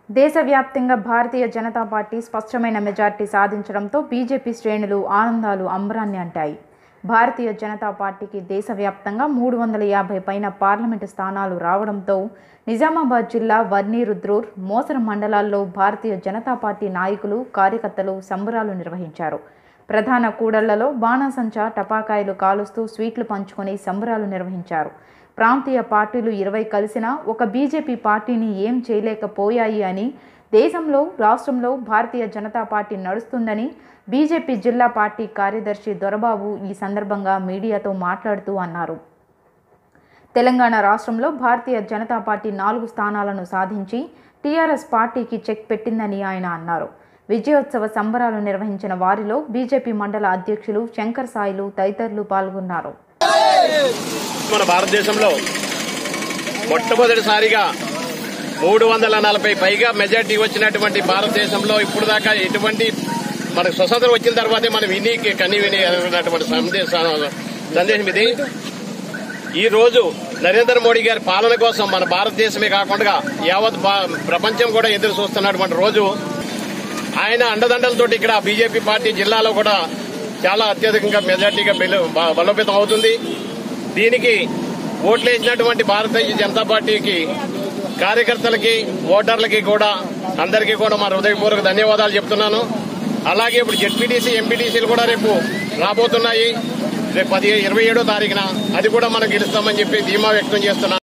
దేశవ్యాప్తంగా భారతీయ జనతా పార్టీ స్పష్టమైన మెజార్టీ సాధించడంతో బీజేపీ శ్రేణులు ఆనందాలు అంబరాన్ని అంటాయి భారతీయ జనతా పార్టీకి దేశవ్యాప్తంగా మూడు వందల యాభై పైన పార్లమెంటు స్థానాలు రావడంతో నిజామాబాద్ జిల్లా వర్ని రుద్రూర్ మోసరం మండలాల్లో భారతీయ జనతా పార్టీ నాయకులు కార్యకర్తలు సంబరాలు నిర్వహించారు ప్రధాన కూడళ్లలో బాణాసంచా టపాకాయలు కాలుస్తూ స్వీట్లు పంచుకొని సంబరాలు నిర్వహించారు ప్రాంతీయ పార్టీలు ఇరవై కలిసినా ఒక బీజేపీ పార్టీని ఏం చేయలేకపోయాయి అని దేశంలో రాష్ట్రంలో భారతీయ జనతా పార్టీ నడుస్తుందని బీజేపీ జిల్లా పార్టీ కార్యదర్శి దొరబాబు ఈ సందర్భంగా మీడియాతో మాట్లాడుతూ అన్నారు తెలంగాణ రాష్ట్రంలో భారతీయ జనతా పార్టీ నాలుగు స్థానాలను సాధించి టీఆర్ఎస్ పార్టీకి చెక్ పెట్టిందని ఆయన అన్నారు విజయోత్సవ సంబరాలు నిర్వహించిన వారిలో బీజేపీ మండల అధ్యక్షులు శంకర్ సాయిలు తదితరులు పాల్గొన్నారు మన భారతదేశంలో మొట్టమొదటిసారిగా మూడు వందల నలభై పైగా మెజార్టీ వచ్చినటువంటి భారతదేశంలో ఇప్పుడు దాకా ఎటువంటి మనకు స్వతంత్రం వచ్చిన తర్వాతే మనం విని కని విని అన్నటువంటి సందేశం సందేశం ఇది ఈ రోజు నరేంద్ర మోడీ గారి పాలన కోసం మన భారతదేశమే కాకుండా యావత్ భా- ప్రపంచం కూడా ఎదురు చూస్తున్నటువంటి రోజు ఆయన అండదండలతోటి ఇక్కడ బీజేపీ పార్టీ జిల్లాలో కూడా చాలా అత్యధికంగా మెజార్టీగా బెలు- బ- బలోపేతం అవుతుంది దీనికి ఓట్లు వేసినటువంటి భారతీయ జనతా పార్టీకి కార్యకర్తలకి ఓటర్లకి కూడా అందరికీ కూడా మా హృదయపూర్వక ధన్యవాదాలు చెప్తున్నాను అలాగే ఇప్పుడు జెడ్పీటీసీ ఎంపీటీసీలు కూడా రేపు రాబోతున్నాయి రేపు పది ఇరవై ఏడో తారీఖున అది కూడా మనం గెలుస్తామని చెప్పి ధీమా వ్యక్తం చేస్తున్నాను